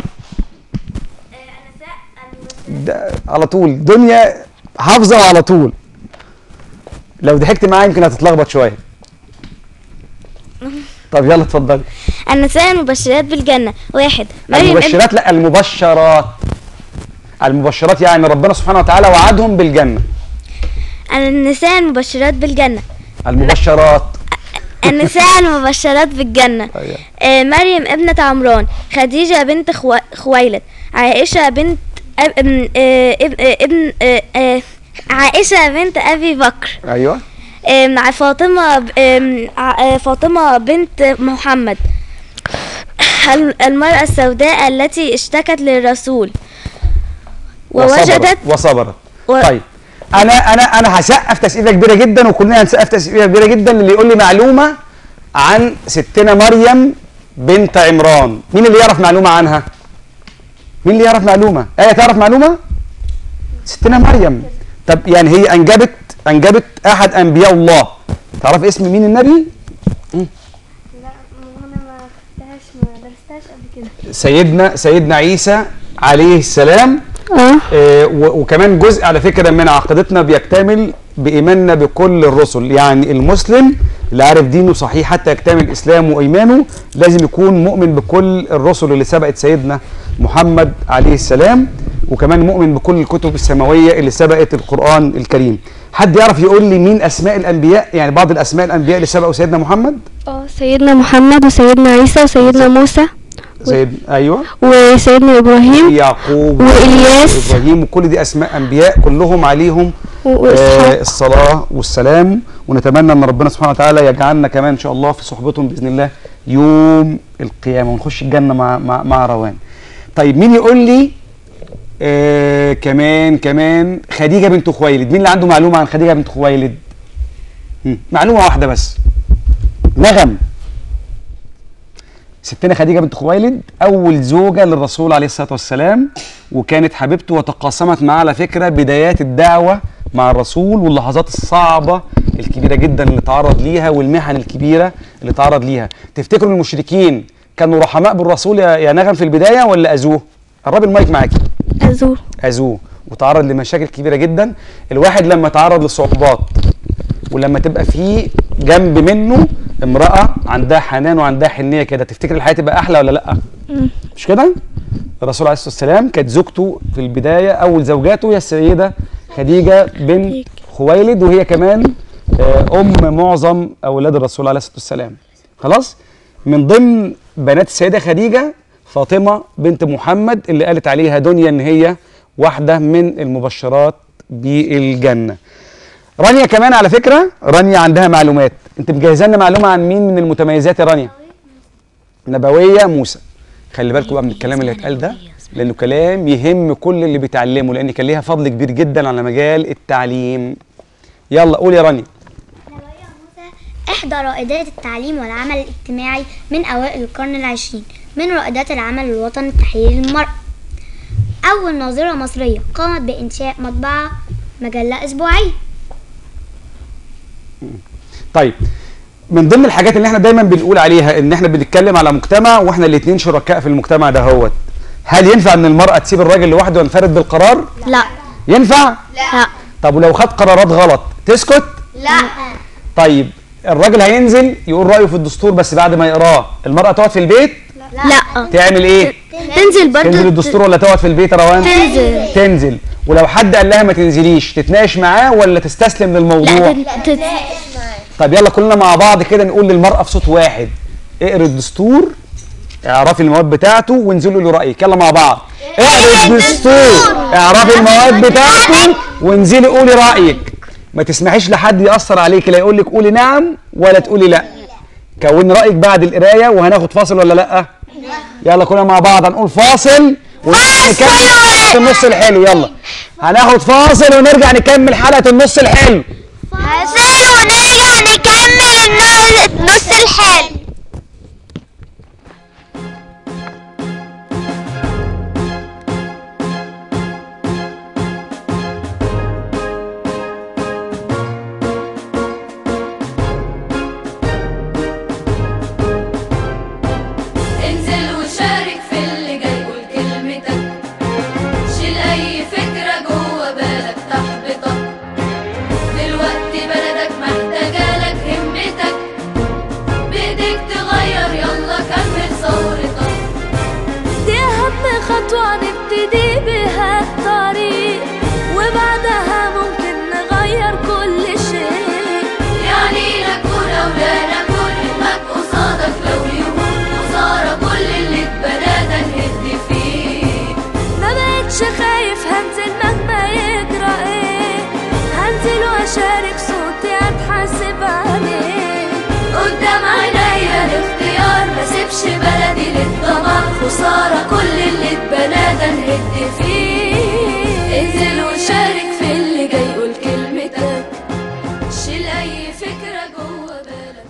ده على طول دنيا حافظه على طول لو ضحكت معايا يمكن هتتلخبط شويه طب يلا اتفضلي النساء المبشرات بالجنة واحد مريم ابن- المبشرات لا المبشرات المبشرات يعني ربنا سبحانه وتعالى وعدهم بالجنه النساء المبشرات بالجنة المبشرات النساء المبشرات بالجنة أيوة. آه مريم ابنة عمران خديجة بنت خو... خويلد عائشة بنت أب... ابن آه ابن آه ابن آه آه عائشة بنت أبي بكر ايوه آه مع فاطمة ب- آم، ع- آه فاطمة بنت محمد ال- المرأة السوداء التي اشتكت للرسول ووجدت وصبرت وصبرت و- طيب انا انا انا هسقف تسقيفه كبيره جدا وكلنا هنسقف تسقيفه كبيره جدا اللي يقول لي معلومه عن ستنا مريم بنت عمران مين اللي يعرف معلومه عنها مين اللي يعرف معلومه ايه تعرف معلومه ستنا مريم طب يعني هي انجبت انجبت احد انبياء الله تعرف اسم مين النبي سيدنا سيدنا عيسى عليه السلام اه آه، و- وكمان جزء على فكره من عقيدتنا بيكتمل بايماننا بكل الرسل يعني المسلم اللي عارف دينه صحيح حتى يكتمل اسلامه وايمانه لازم يكون مؤمن بكل الرسل اللي سبقت سيدنا محمد عليه السلام وكمان مؤمن بكل الكتب السماويه اللي سبقت القران الكريم حد يعرف يقول لي مين اسماء الانبياء يعني بعض الاسماء الانبياء اللي سبقوا سيدنا محمد اه سيدنا محمد وسيدنا عيسى وسيدنا موسى سيد ايوه وسيدنا ابراهيم يعقوب وإلياس. وابراهيم وكل دي اسماء انبياء كلهم عليهم آه واسحاق الصلاه والسلام ونتمنى ان ربنا سبحانه وتعالى يجعلنا كمان ان شاء الله في صحبتهم باذن الله يوم القيامه ونخش الجنه مع مع, مع روان. طيب مين يقول لي آه كمان كمان خديجه بنت خويلد مين اللي عنده معلومه عن خديجه بنت خويلد؟ مم، معلومه واحده بس نغم ستنا خديجه بنت خويلد اول زوجه للرسول عليه الصلاه والسلام وكانت حبيبته وتقاسمت معاه على فكره بدايات الدعوه مع الرسول واللحظات الصعبه الكبيره جدا اللي تعرض ليها والمحن الكبيره اللي تعرض ليها تفتكروا المشركين كانوا رحماء بالرسول يا يا نغم في البدايه ولا اذوه قرب المايك معاكي أزور اذوه وتعرض لمشاكل كبيره جدا الواحد لما تعرض لصعوبات ولما تبقى في جنب منه امراه عندها حنان وعندها حنيه كده تفتكر الحياه تبقى احلى ولا لا مش كده الرسول عليه الصلاه والسلام كانت زوجته في البدايه اول زوجاته هي السيده خديجه بنت خويلد وهي كمان آه، ام معظم اولاد الرسول عليه الصلاه والسلام خلاص من ضمن بنات السيده خديجه فاطمه بنت محمد اللي قالت عليها دنيا ان هي واحده من المبشرات بالجنه رانيا كمان على فكره رانيا عندها معلومات انت مجهزه لنا معلومه عن مين من المتميزات يا رانيا نبويه موسى خلي بالكم بقى من الكلام اللي اتقال ده لانه كلام يهم كل اللي بيتعلمه لان كان ليها فضل كبير جدا على مجال التعليم يلا قول يا رانيا إحدى رائدات التعليم والعمل الاجتماعي من أوائل القرن العشرين من رائدات العمل الوطني التحريري للمرأة أول ناظرة مصرية قامت بإنشاء مطبعة مجلة أسبوعية طيب من ضمن الحاجات اللي احنا دايما بنقول عليها ان احنا بنتكلم على مجتمع واحنا الاثنين شركاء في المجتمع ده هوت هل ينفع ان المرأة تسيب الراجل لوحده وينفرد بالقرار؟ لا ينفع؟ لا طب ولو خد قرارات غلط تسكت؟ لا طيب الراجل هينزل يقول رأيه في الدستور بس بعد ما يقراه المرأة تقعد في البيت لا تعمل ايه؟ تنزل برضه تنزل الدستور ولا تقعد في البيت يا روان؟ تنزل. تنزل ولو حد قال لها ما تنزليش تتناقش معاه ولا تستسلم للموضوع؟ لا تت... طب يلا كلنا مع بعض كده نقول للمرأة في صوت واحد اقري الدستور اعرفي المواد بتاعته وانزلوا قولوا رأيك يلا مع بعض اقري الدستور اعرفي المواد بتاعته وانزلي قولي رأيك ما تسمحيش لحد يأثر عليك لا يقول لك قولي نعم ولا تقولي لا كوني رأيك بعد القراية وهناخد فاصل ولا لا يلا كلنا مع بعض هنقول فاصل ونكمل حلقة النص الحلو يلا هناخد فاصل ونرجع نكمل حلقة النص الحلو فاصل ونرجع نكمل النص الحلو انزل وشارك في اللي جاي قول كلمتك شيل اي فكرة جوه بالك تحبطك دلوقتي بلدك محتاجالك همتك بايديك تغير يلا كمل ثورتك دي أهم خطوة نبتدي بها الطريق وبعدها ممكن نغير كل شيء يعني نكون او لا نكون همك قصادك لو يهون خسارة كل اللي اتبنى ده نهد فيه ما بقتش خايف هنزل مهما يجرى ايه هنزل واشارك صوتي هتحاسب عليه قدام عينيا الاختيار ما سيبش بلدي للدمار خسارة كل اللي اتبنى ده نهد فيه انزل وشارك في اللي جاي قول كلمتك شيل اي فكرة جوه بالك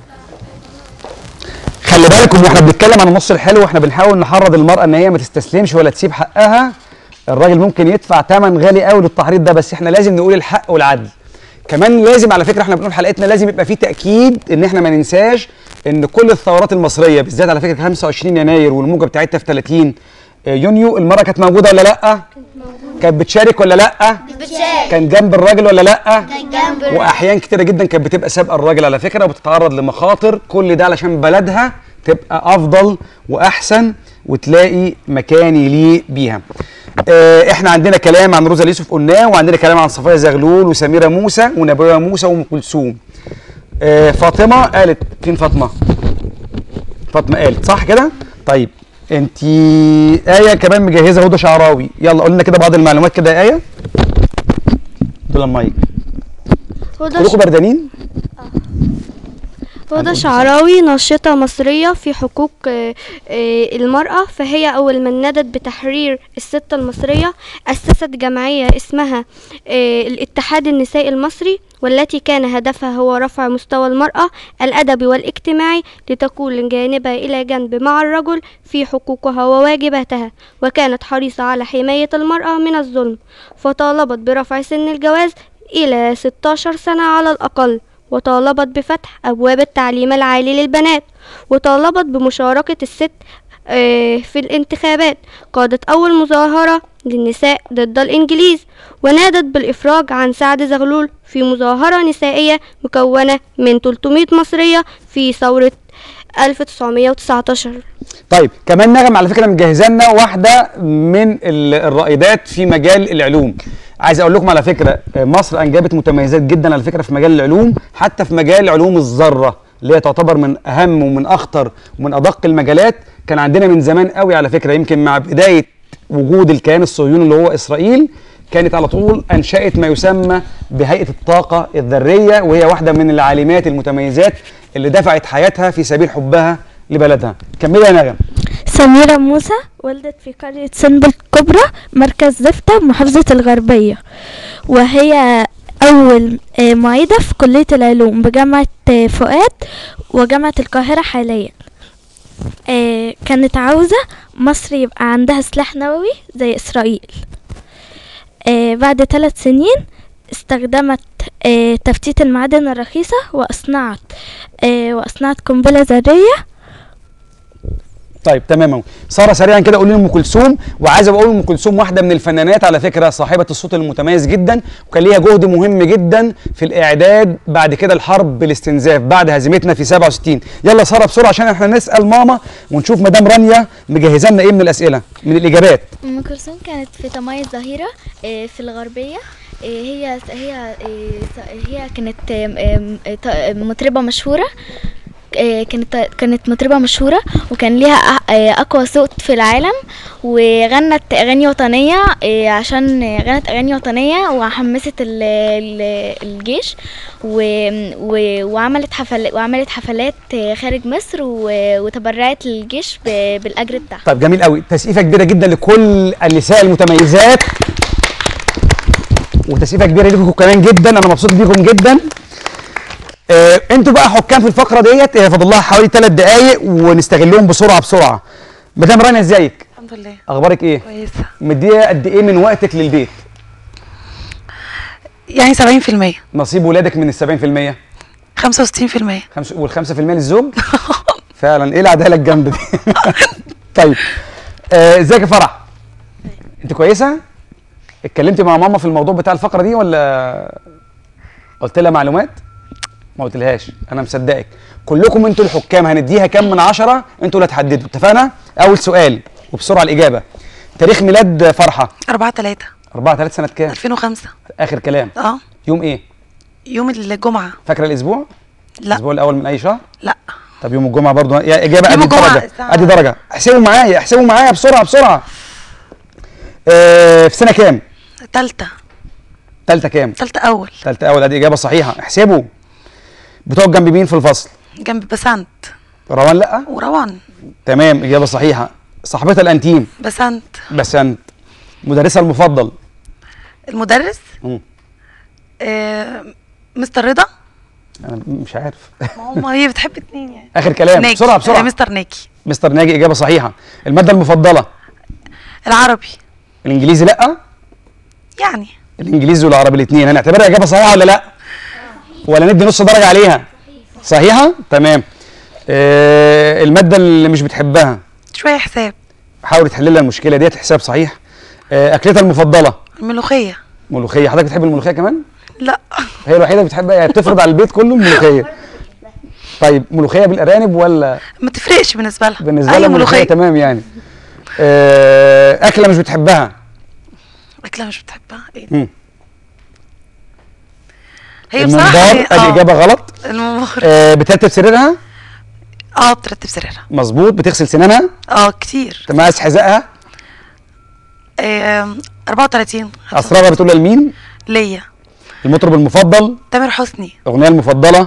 خلي بالكم واحنا بنتكلم عن النص الحلو واحنا بنحاول نحرض المرأة ان هي ما تستسلمش ولا تسيب حقها الراجل ممكن يدفع ثمن غالي قوي للتحريض ده بس احنا لازم نقول الحق والعدل كمان لازم على فكره احنا بنقول حلقتنا لازم يبقى في تاكيد ان احنا ما ننساش ان كل الثورات المصريه بالذات على فكره 25 يناير والموجه بتاعتها في 30 يونيو المراه كانت موجوده ولا لا؟ كانت بتشارك ولا لا؟ بتشارك كان جنب الراجل ولا لا؟ كان جنب واحيان كتيره جدا كانت بتبقى سابقه الراجل على فكره وبتتعرض لمخاطر كل ده علشان بلدها تبقى افضل واحسن وتلاقي مكان يليق بيها آه، احنا عندنا كلام عن روزا اليوسف قلناه وعندنا كلام عن صفيه زغلول وسميره موسى ونبويه موسى وام كلثوم آه، فاطمه قالت فين فاطمه فاطمه قالت صح كده طيب انت ايه كمان مجهزه هدى شعراوي يلا قلنا كده بعض المعلومات كده يا ايه دول المايك كلكم بردانين هدى شعراوي ناشطة مصرية في حقوق آه، آه، المرأة فهي أول من نادت بتحرير الست المصرية أسست جمعية اسمها آه، الاتحاد النسائي المصري والتي كان هدفها هو رفع مستوى المرأة الأدبي والاجتماعي لتكون جانبها إلى جنب مع الرجل في حقوقها وواجباتها وكانت حريصة على حماية المرأة من الظلم فطالبت برفع سن الجواز إلى 16 سنة على الأقل وطالبت بفتح أبواب التعليم العالي للبنات وطالبت بمشاركة الست آه، في الانتخابات قادت أول مظاهرة للنساء ضد الإنجليز ونادت بالإفراج عن سعد زغلول في مظاهرة نسائية مكونة من 300 مصرية في ثورة 1919 طيب كمان نغم على فكره مجهزه لنا واحده من ال- الرائدات في مجال العلوم عايز اقول لكم على فكره آه، مصر انجبت متميزات جدا على فكره في مجال العلوم حتى في مجال علوم الذره اللي هي تعتبر من اهم ومن اخطر ومن ادق المجالات كان عندنا من زمان قوي على فكره يمكن مع بدايه وجود الكيان الصهيوني اللي هو اسرائيل كانت على طول انشات ما يسمى بهيئه الطاقه الذريه وهي واحده من العالمات المتميزات اللي دفعت حياتها في سبيل حبها لبلدها كملي يا نغم سميرة موسى ولدت في قرية سنبل الكبرى مركز زفتة محافظة الغربية وهي أول آه، معيدة في كلية العلوم بجامعة آه، فؤاد وجامعة القاهرة حاليا آه، كانت عاوزة مصر يبقى عندها سلاح نووي زي إسرائيل آه، بعد ثلاث سنين استخدمت آه، تفتيت المعادن الرخيصة وأصنعت آه، وأصنعت قنبلة ذرية طيب تمام أهو. ساره سريعا كده قولي لي ام كلثوم وعايز اقول ام كلثوم واحده من الفنانات على فكره صاحبه الصوت المتميز جدا وكان ليها جهد مهم جدا في الاعداد بعد كده الحرب بالاستنزاف بعد هزيمتنا في 67 يلا ساره بسرعه عشان احنا نسال ماما ونشوف مدام رانيا مجهزه لنا ايه من الاسئله من الاجابات ام كلثوم كانت في طماي الظهيره آه، في الغربيه آه، هي هي آه، هي كانت آم، آم، ط- مطربه مشهوره آه، كانت كانت مطربه مشهوره وكان ليها أ- آه، اقوى صوت في العالم وغنت اغاني وطنيه آه، عشان غنت اغاني وطنيه وحمست ال- ال- الجيش و- و- وعملت حفل وعملت حفلات آه، خارج مصر و- وتبرعت للجيش ب- بالاجر بتاعها طيب جميل قوي تسقيفه كبيره جدا لكل النساء المتميزات وتسقيفه كبيره ليكم كمان جدا انا مبسوط بيكم جدا آه انتوا بقى حكام في الفقره ديت آه، فاضل لها حوالي ثلاث دقائق ونستغلهم بسرعه بسرعه مدام رانيا ازيك الحمد لله اخبارك ايه كويسه مديه قد ايه من وقتك للبيت يعني 70% نصيب ولادك من ال 70% 65% خمس وال 5% للزوج فعلا ايه العداله الجامده دي طيب آه، ازيك يا فرح انت كويسه اتكلمتي مع ماما في الموضوع بتاع الفقره دي ولا قلت لها معلومات ما قلتلهاش انا مصدقك كلكم انتوا الحكام هنديها كام من عشرة انتوا اللي هتحددوا اتفقنا اول سؤال وبسرعه الاجابه تاريخ ميلاد فرحه 4 3 4 3 سنه كام 2005 اخر كلام اه يوم ايه يوم الجمعه فاكره الاسبوع لا الاسبوع الاول من اي شهر لا طب يوم الجمعه برضو يا اجابه يوم ادي الجمعة درجه الساعة- ادي درجه احسبوا معايا احسبوا معايا بسرعه بسرعه آه في سنه كام تالتة ثالثه كام تالتة اول ثالثه اول ادي اجابه صحيحه احسبوا بتقعد جنب مين في الفصل جنب بسنت روان لا وروان تمام اجابه صحيحه صاحبتها الانتيم بسنت بس انت مدرسها المفضل المدرس مم. آه مستر رضا انا مش عارف ما هو ما هي بتحب اتنين يعني اخر كلام ناجي. بسرعه آه بسرعه مستر ناجي مستر ناجي اجابه صحيحه الماده المفضله العربي الانجليزي لا يعني الانجليزي والعربي الاثنين هنعتبرها اجابه صحيحه ولا لا ولا ندي نص درجه عليها صحيحه تمام آه الماده اللي مش بتحبها شويه حساب حاول تحل لها المشكله ديت حساب صحيح آه اكلتها المفضله الملوخيه ملوخيه حضرتك بتحب الملوخيه كمان لا هي الوحيده اللي بتحبها يعني بتفرض على البيت كله الملوخيه طيب ملوخيه بالارانب ولا ما تفرقش بالنسبه لها بالنسبه أي لها ملوخيه تمام يعني آه اكله مش بتحبها اكله مش بتحبها ايه ده؟ مم. هي بصراحه الممبار هي- ادي آه. اجابه غلط الممبار آه بترتب سريرها اه بترتب سريرها مظبوط بتغسل سنانها اه كتير تمقاس حذائها آه 34 اسرارها بتقولها لمين ليا المطرب المفضل تامر حسني الاغنيه المفضله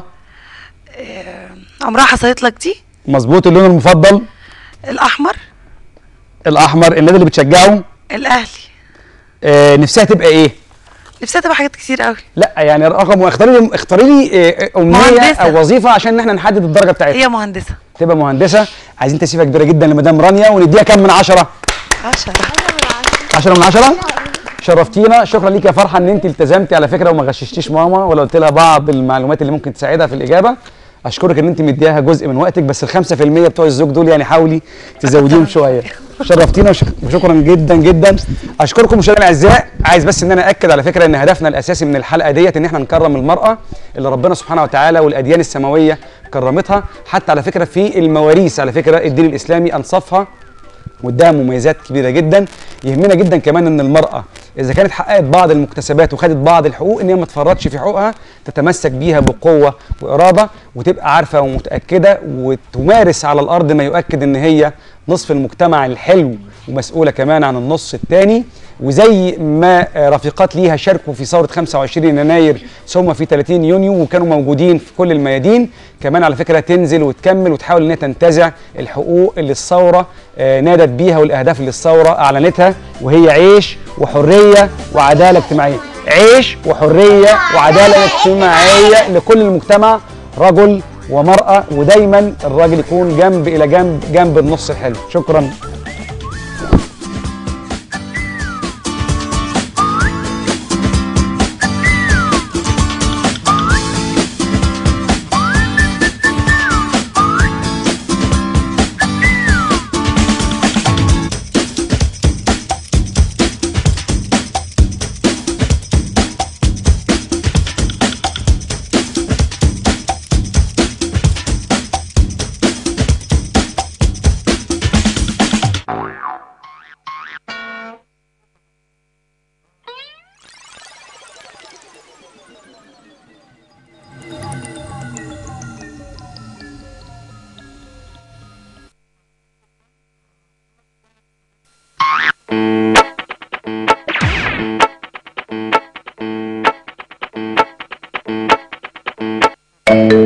عمرها حصلت لك دي مظبوط اللون المفضل الاحمر الاحمر النادي اللي بتشجعه الاهلي آه نفسها تبقى ايه نفسها تبقى حاجات كتير قوي لا يعني رقم اختاري لي اختاري لي آه، امنيه مهندسة. او وظيفه عشان احنا نحدد الدرجه بتاعتها هي مهندسه تبقى مهندسه عايزين تسيفه كبيره جدا لمدام رانيا ونديها كام من عشرة 10 10 من 10 شرفتينا شكرا ليك يا فرحه ان انت التزمتي على فكره وما غششتيش ماما ولا قلت لها بعض المعلومات اللي ممكن تساعدها في الاجابه اشكرك ان انت مدياها جزء من وقتك بس ال 5% بتوع الزوج دول يعني حاولي تزوديهم شويه شرفتينا وشك- وشكرا جدا جدا اشكركم مشاهدينا الاعزاء عايز بس ان انا اكد على فكره ان هدفنا الاساسي من الحلقه ديت ان احنا نكرم المراه اللي ربنا سبحانه وتعالى والاديان السماويه كرمتها حتى على فكره في المواريث على فكره الدين الاسلامي انصفها واداها مميزات كبيره جدا يهمنا جدا كمان ان المراه اذا كانت حققت بعض المكتسبات وخدت بعض الحقوق ان هي ما تفرطش في حقوقها تتمسك بيها بقوه واراده وتبقى عارفه ومتاكده وتمارس على الارض ما يؤكد ان هي نصف المجتمع الحلو ومسؤوله كمان عن النص الثاني وزي ما آه، رفيقات ليها شاركوا في ثوره 25 يناير ثم في 30 يونيو وكانوا موجودين في كل الميادين كمان على فكره تنزل وتكمل وتحاول ان هي تنتزع الحقوق اللي الثوره آه، نادت بيها والاهداف اللي الثوره اعلنتها وهي عيش وحريه وعداله اجتماعيه عيش وحريه وعداله اجتماعيه لكل المجتمع رجل ومراه ودايما الراجل يكون جنب الى جنب جنب النص الحلو شكرا Thank you.